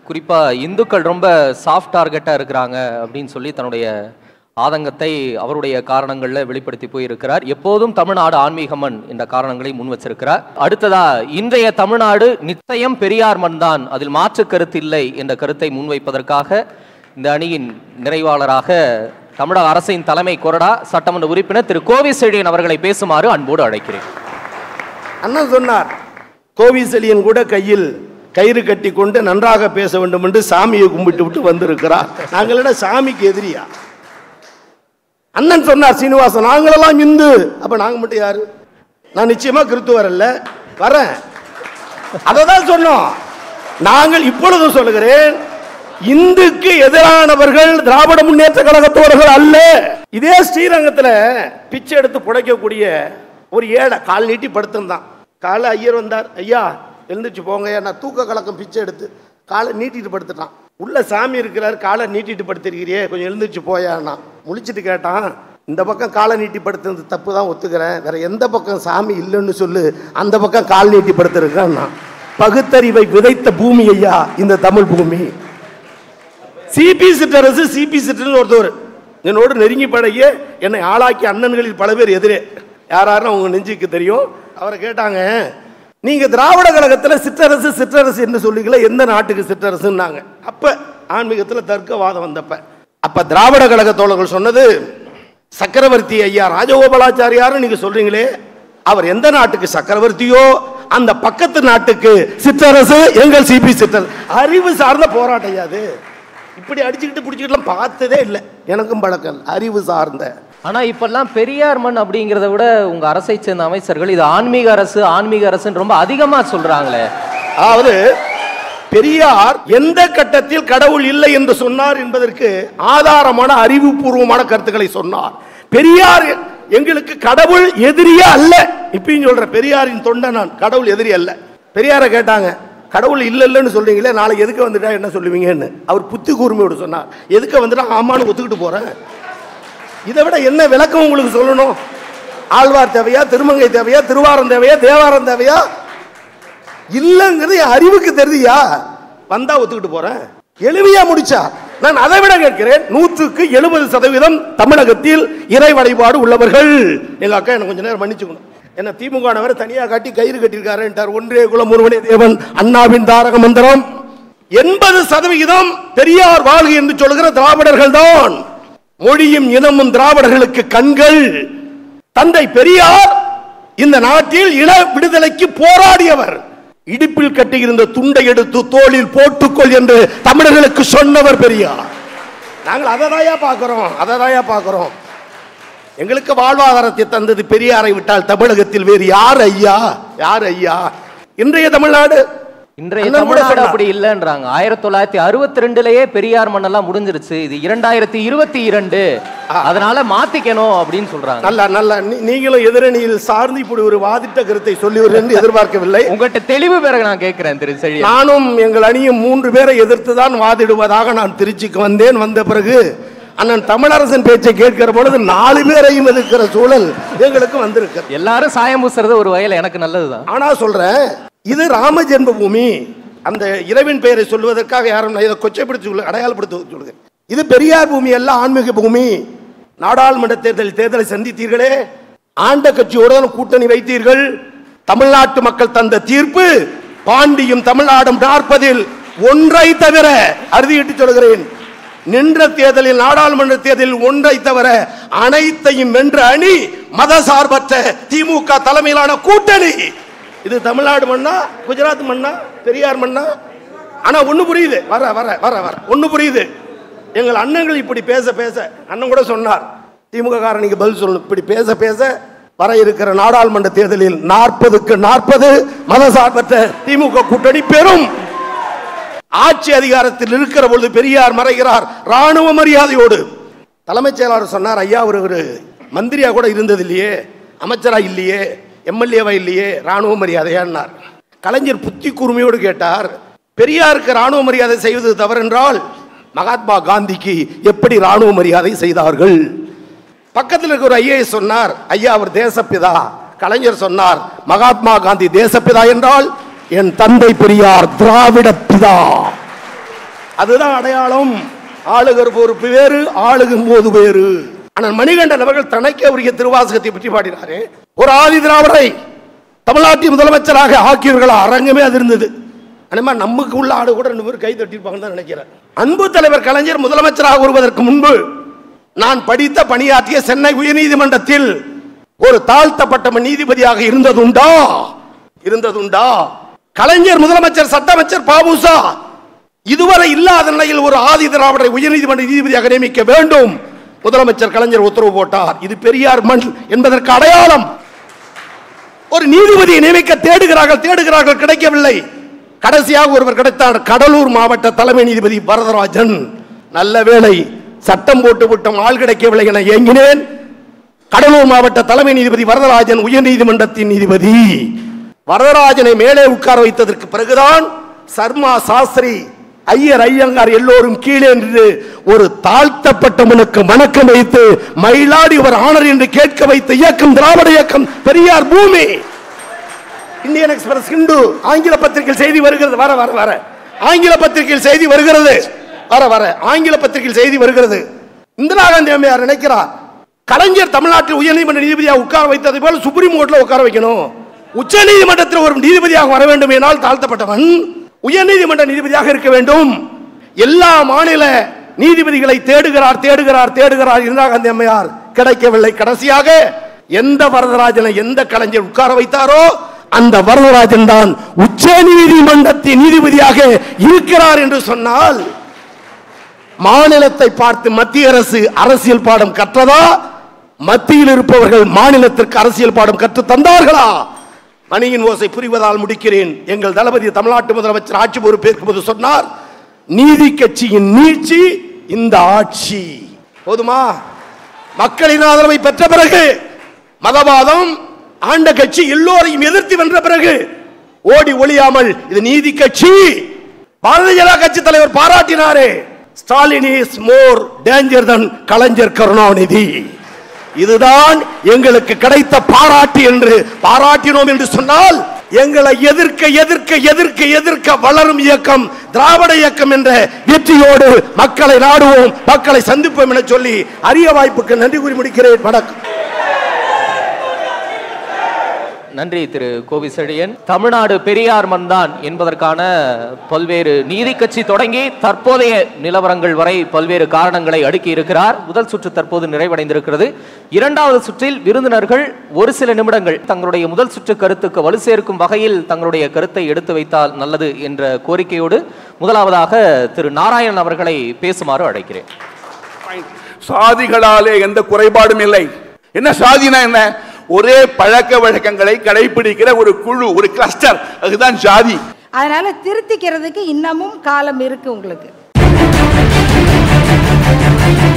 குறிப்பாக இந்துக்கள் ரொம்ப சாஃப்ட் டார்கெட்டாக இருக்கிறாங்க அப்படின்னு சொல்லி தன்னுடைய ஆதங்கத்தை அவருடைய காரணங்களில் வெளிப்படுத்தி போயிருக்கிறார் எப்போதும் தமிழ்நாடு ஆன்மீகமன் என்ற காரணங்களை முன் வச்சிருக்கிறார் அடுத்ததா இன்றைய தமிழ்நாடு நிச்சயம் பெரியார் மண் தான் அதில் மாற்று கருத்து இல்லை என்ற கருத்தை முன்வைப்பதற்காக இந்த அணியின் நிறைவாளராக தமிழக அரசின் தலைமை கொறடா சட்டமன்ற உறுப்பினர் திரு கோவி செழியன் அவர்களை பேசுமாறு அன்போடு அழைக்கிறேன் அண்ணன் சொன்னார் கோவிசெலியன் கூட கையில் கயிறு கட்டி கொண்டு நன்றாக பேச வேண்டும் என்று சாமியை கும்பிட்டு விட்டு வந்திருக்கிறார் நாங்கள சாமிக்கு எதிரியா அண்ணன் சொன்னார் சீனிவாசன் நாங்களெல்லாம் இந்து அப்ப நாங்க மட்டும் யாரு நான் நிச்சயமா கிறிஸ்துவர் அல்ல வரேன் அதை தான் சொன்னோம் நாங்கள் இப்பொழுது சொல்லுகிறேன் இந்துக்கு எதிரானவர்கள் திராவிட முன்னேற்ற கழகத்தோர்கள் அல்ல இதே ஸ்ரீரங்கத்துல பிச்சை எடுத்து புடைக்கக்கூடிய ஒரு ஏழை கால் நீட்டி படுத்திருந்தான் காலை ஐயர் வந்தார் ஐயா எழுந்திரிச்சு போங்க நான் தூக்க கலக்கம் பிச்சை எடுத்து காலை நீட்டிட்டு படுத்துட்டான் உள்ள சாமி இருக்கிறார் காலை நீட்டிட்டு படுத்திருக்கிறியே கொஞ்சம் எழுந்திரிச்சு போயான்னா முழிச்சிட்டு கேட்டான் இந்த பக்கம் காலை நீட்டி படுத்துறது தப்பு தான் ஒத்துக்கிறேன் வேற எந்த பக்கம் சாமி இல்லைன்னு சொல்லு அந்த பக்கம் கால் நீட்டி படுத்திருக்கான் பகுத்தறிவை விதைத்த பூமி ஐயா இந்த தமிழ் பூமி சிபி சிற்றரசு சிபி சிற்றரசு ஒருத்தவர் என்னோடு நெருங்கி பழகிய என்னை ஆளாக்கி அண்ணன்களில் பல பேர் எதிரே யார் யாருன்னு அவங்க நெஞ்சுக்கு தெரியும் அவரை கேட்டாங்க நீங்க திராவிட கழகத்துல சிற்றரசு சிற்றரசு என்று சொல்லிக்கல எந்த நாட்டுக்கு சிற்றரசுன்னாங்க அப்ப ஆன்மீகத்துல தர்க்கவாதம் வந்தப்ப அப்ப திராவிட கழக தோழர்கள் சொன்னது சக்கரவர்த்தி ஐயா ராஜகோபாலாச்சாரியாரு நீங்க சொல்றீங்களே அவர் எந்த நாட்டுக்கு சக்கரவர்த்தியோ அந்த பக்கத்து நாட்டுக்கு சிற்றரசு எங்கள் சிபி சிற்றரசு அறிவு சார்ந்த போராட்டம் ஐயா அது இப்படி அடிச்சுக்கிட்டு பிடிச்சிக்கிட்டுலாம் பார்த்ததே இல்லை எனக்கும் பழக்கம் இல்ல. அறிவு சார்ந்த ஆனா இப்பெல்லாம் பெரியார் மண் அப்படிங்கிறத விட உங்க அரசை சேர்ந்த அமைச்சர்கள் இது ஆன்மீக அரசு ஆன்மீக அரசுன்னு ரொம்ப அதிகமா சொல்றாங்களே அதாவது பெரியார் எந்த கட்டத்தில் கடவுள் இல்லை என்று சொன்னார் என்பதற்கு ஆதாரமான அறிவுபூர்வமான கருத்துக்களை சொன்னார் பெரியார் எங்களுக்கு கடவுள் எதிரியே அல்ல இப்பயும் சொல்ற பெரியாரின் தொண்டை நான் கடவுள் எதிரி அல்ல பெரியாரை கேட்டாங்க கடவுள் இல்ல இல்லைன்னு சொல்றீங்களே நாளைக்கு எதுக்கு வந்துட்டா என்ன சொல்லுவீங்கன்னு அவர் புத்தி கூர்மையோடு சொன்னார் எதுக்கு வந்துட்டா ஆமான்னு ஒத்துக்கிட்டு போறேன் இதை விட என்ன விளக்கம் உங்களுக்கு சொல்லணும் ஆழ்வார் தேவையா திருமங்கை தேவையா திருவாரம் தேவையா தேவாரம் தேவையா இல்லைங்கிறது என் அறிவுக்கு தெரியுயா வந்தா ஒத்துக்கிட்டு போறேன் எளிமையா முடிச்சா நான் அதை விட கேட்கிறேன் நூற்றுக்கு எழுபது சதவீதம் தமிழகத்தில் இறை வழிபாடு உள்ளவர்கள் எங்க அக்கா என்ன கொஞ்ச நேரம் மன்னிச்சுக்கணும் என்ன திமுக வேற தனியா காட்டி கயிறு கட்டியிருக்காருன்றார் ஒன்றே குலம் ஒருவனே தேவன் அண்ணாவின் தாரக மந்திரம் எண்பது சதவிகிதம் பெரியார் வாழ்க என்று சொல்கிற திராவிடர்கள் தான் மொழியும் இனமும் திராவிடர்களுக்கு கண்கள் தந்தை பெரியார் இந்த நாட்டில் இன விடுதலைக்கு போராடியவர் இடுப்பில் கட்டியிருந்த துண்டை எடுத்து தோளில் போட்டுக்கொள் என்று தமிழர்களுக்கு சொன்னவர் பெரியார் நாங்கள் அதை தாயா பார்க்கிறோம் அதை தாயா பார்க்கிறோம் எங்களுக்கு வாழ்வாதாரத்தை தந்தது பெரியாரை விட்டால் தமிழகத்தில் வேறு யார் ஐயா யார் ஐயா இன்றைய தமிழ்நாடு இன்றைய அண்ணன் கூட தமிழ்நாடு சொன்னார். அப்படி இல்லைன்றாங்க ஆயிரத்தி தொள்ளாயிரத்தி அறுபத்தி ரெண்டுலயே பெரியார் மண்ணெல்லாம் முடிஞ்சிருச்சு இது இரண்டாயிரத்தி இருபத்தி இரண்டு அதனால மாத்திக்கணும் அப்படின்னு சொல்றாங்க நல்ல நல்ல நீ- நீங்களும் எதிரணியில் சார்ந்து இப்படி ஒரு வாதிட்ட கருத்தை சொல்லுவீர்கள் என்று எதிர்பார்க்கவில்லை உங்ககிட்ட தெளிவு பிறகு நான் கேட்கிறேன் திரு செழியன் நானும் எங்கள் அணியும் மூன்று பேரை எதிர்த்து தான் வாதிடுவதாக நான் திருச்சிக்கு வந்தேன் வந்த பிறகு அண்ணன் தமிழரசன் பேச்சை கேட்கிற பொழுது நாலு பேரையும் எதிர்க்கிற சூழல் எங்களுக்கு வந்திருக்கு எல்லாரும் சாயம் பூசுறது ஒரு வகையில எனக்கு நல்லதுதான் ஆனா சொல்றேன் இது ராம ஜென்மபூமி அந்த இறைவன் பெயரை சொல்வதற்காக யாரும் நான் இதை கொச்சைப்படுத்தி சொல்ல அடையாளப்படுத்த சொல்லுங்க இது பெரியார் பூமி அல்ல ஆன்மீக பூமி நாடாளுமன்ற தேர்தல் தேர்தலை சந்தித்தீர்களே ஆண்ட கட்சியோடு கூட்டணி வைத்தீர்கள் தமிழ்நாட்டு மக்கள் தந்த தீர்ப்பு பாண்டியும் தமிழ்நாடும் நாற்பதில் ஒன்றை தவிர அறுதியிட்டு சொல்கிறேன் நின்ற தேர்தலில் நாடாளுமன்ற தேர்தலில் ஒன்றை தவிர அனைத்தையும் வென்ற அணி மதசார்பற்ற திமுக தலைமையிலான கூட்டணி இது தமிழ்நாடு மண்ணா குஜராத் மண்ணா பெரியார் மண்ணா ஆனா ஒண்ணு புரியுது வர வர வர வர ஒண்ணு புரியுது எங்கள் அண்ணன்கள் இப்படி பேச பேச அண்ணன் கூட சொன்னார் திமுக காரணிக்கு பதில் சொல்லணும் இப்படி பேச பேச வர இருக்கிற நாடாளுமன்ற தேர்தலில் நாற்பதுக்கு நாற்பது மதசார்பற்ற திமுக கூட்டணி பெறும் ஆட்சி அதிகாரத்தில் இருக்கிற பொழுது பெரியார் மறைகிறார் ராணுவ மரியாதையோடு தலைமைச் செயலாளர் சொன்னார் ஐயா ஒரு ஒரு மந்திரியா கூட இருந்தது இல்லையே அமைச்சரா இல்லையே எம்எல்ஏவா இல்லையே ராணுவ மரியாதையான்னார் கலைஞர் புத்தி கூர்மையோடு கேட்டார் பெரியாருக்கு ராணுவ மரியாதை செய்வது தவறென்றால் மகாத்மா காந்திக்கு எப்படி ராணுவ மரியாதை செய்தார்கள் பக்கத்தில் இருக்க ஒரு ஐஏஎஸ் சொன்னார் ஐயா அவர் தேசப்பிதா கலைஞர் சொன்னார் மகாத்மா காந்தி தேசப்பிதா என்றால் என் தந்தை பெரியார் திராவிட பிதா அதுதான் அடையாளம் ஆளுகர் பொறுப்பு வேறு ஆளுகும் போது வேறு ஆனால் மணிகண்டன் அவர்கள் தனக்கே உரிய திருவாசகத்தை பற்றி பாடினாரே ஒரு ஆதி திராவிடரை தமிழ்நாட்டின் முதலமைச்சராக ஆக்கியவர்கள் அரங்கமே அது இருந்தது அனிமா நமக்கு உள்ள ஆடு கூட ரெண்டு பேர் கை தட்டிருப்பாங்கன்னு தான் நினைக்கிறேன் அன்பு தலைவர் கலைஞர் முதலமைச்சராக வருவதற்கு முன்பு நான் படித்த பணியாற்றிய சென்னை உயர்நீதிமன்றத்தில் ஒரு தாழ்த்தப்பட்ட நீதிபதியாக இருந்ததுண்டா இருந்ததுண்டா கலைஞர் முதலமைச்சர் சட்டமைச்சர் பாபுசா இதுவரை இல்லாத நிலையில் ஒரு ஆதி திராவிடரை உயர்நீதிமன்ற நீதிபதியாக நியமிக்க வேண்டும் முதலமைச்சர் கலைஞர் உத்தரவு போட்டார் இது பெரியார் மண் என்பதற்கு அடையாளம் ஒரு நீதிபதியை நியமிக்க தேடுகிறார்கள் தேடுகிறார்கள் கிடைக்கவில்லை கடைசியாக ஒருவர் கிடைத்தார் கடலூர் மாவட்ட தலைமை நீதிபதி வரதராஜன் நல்ல வேளை சட்டம் போட்டு விட்டோம் ஆள் கிடைக்கவில்லை என ஏங்கினேன் கடலூர் மாவட்ட தலைமை நீதிபதி வரதராஜன் உயர்நீதிமன்றத்தின் நீதிபதி வரதராஜனை மேலே உட்கார வைத்ததற்கு பிறகுதான் சர்மா சாஸ்திரி ஐயர் ஐயங்கார் எல்லோரும் கீழே நின்று ஒரு தாழ்த்தப்பட்டவனுக்கு வணக்கம் வைத்து மயிலாடி ஒரு ஆணர் என்று கேட்க வைத்த இயக்கம் திராவிட இயக்கம் பெரியார் பூமி இந்தியன் எக்ஸ்பிரஸ் ஹிந்து ஆங்கில பத்திரிகையில் செய்தி வருகிறது வர வர வர ஆங்கில பத்திரிகையில் செய்தி வருகிறது வர வர ஆங்கில பத்திரிகையில் செய்தி வருகிறது இந்திரா காந்தி அம்மையார் நினைக்கிறார் கலைஞர் தமிழ்நாட்டில் உயர்நீதிமன்ற நீதிபதியாக உட்கார வைத்ததை போல சுப்ரீம் கோர்ட்ல உட்கார வைக்கணும் உச்ச நீதிமன்றத்தில் ஒரு நீதிபதியாக வர வேண்டும் என்னால் தாழ்த்தப்பட்டவன் உயர்நீதிமன்ற நீதிபதியாக இருக்க வேண்டும் எல்லா மாநில நீதிபதிகளை தேடுகிறார் தேடுகிறார் தேடுகிறார் இந்திரா காந்தி அம்மையார் கிடைக்கவில்லை கடைசியாக எந்த வரதராஜனை எந்த கலைஞர் உட்கார வைத்தாரோ அந்த வரதராஜன் தான் உச்ச நீதிமன்றத்தின் நீதிபதியாக இருக்கிறார் என்று சொன்னால் மாநிலத்தை பார்த்து மத்திய அரசு அரசியல் பாடம் கற்றதா மத்தியில் இருப்பவர்கள் மாநிலத்திற்கு அரசியல் பாடம் கற்று தந்தார்களா மணியின் ஓசை புரிவதால் முடிக்கிறேன் எங்கள் தளபதி தமிழ்நாட்டு முதலமைச்சர் ஆட்சி பொறுப்பேற்கும் போது சொன்னார் நீதி கட்சியின் நீட்சி இந்த ஆட்சி போதுமா மக்களின் ஆதரவை பெற்ற பிறகு மதவாதம் ஆண்ட கட்சி எல்லோரையும் எதிர்த்து வென்ற பிறகு ஓடி ஒளியாமல் இது நீதி கட்சி பாரதிய ஜனதா கட்சி தலைவர் பாராட்டினாரே Stalin is more danger than Kalaignar Karunanidhi இதுதான் எங்களுக்கு கிடைத்த பாராட்டு என்று பாராட்டினோம் என்று சொன்னால் எங்களை எதிர்க்க எதிர்க்க எதிர்க்க எதிர்க்க வளரும் இயக்கம் திராவிட இயக்கம் என்ற வெற்றியோடு மக்களை நாடுவோம் மக்களை சந்திப்போம் என சொல்லி அரிய வாய்ப்புக்கு நன்றி கூறி முடிக்கிறேன் வணக்கம் நன்றி திரு கோவி செழியன் தமிழ்நாடு பெரியார் மண்தான் என்பதற்கான பல்வேறு நீதி கட்சி தொடங்கி தற்போதைய நிலவரங்கள் வரை பல்வேறு காரணங்களை அடுக்கி இருக்கிறார் முதல் சுற்று தற்போது நிறைவடைந்திருக்கிறது இரண்டாவது சுற்றில் விருந்தினர்கள் ஒரு சில நிமிடங்கள் தங்களுடைய முதல் சுற்று கருத்துக்கு வலு சேர்க்கும் வகையில் தங்களுடைய கருத்தை எடுத்து வைத்தால் நல்லது என்ற கோரிக்கையோடு முதலாவதாக திரு நாராயணன் அவர்களை பேசுமாறு அழைக்கிறேன் சாதிகளாலே எந்த குறைபாடும் இல்லை என்ன சாதினா என்ன ஒரே பழக்க வழக்கங்களை கடைபிடிக்கிற ஒரு குழு ஒரு கிளஸ்டர் அதுதான் ஜாதி அதனால திருத்திக்கிறதுக்கு இன்னமும் காலம் இருக்கு உங்களுக்கு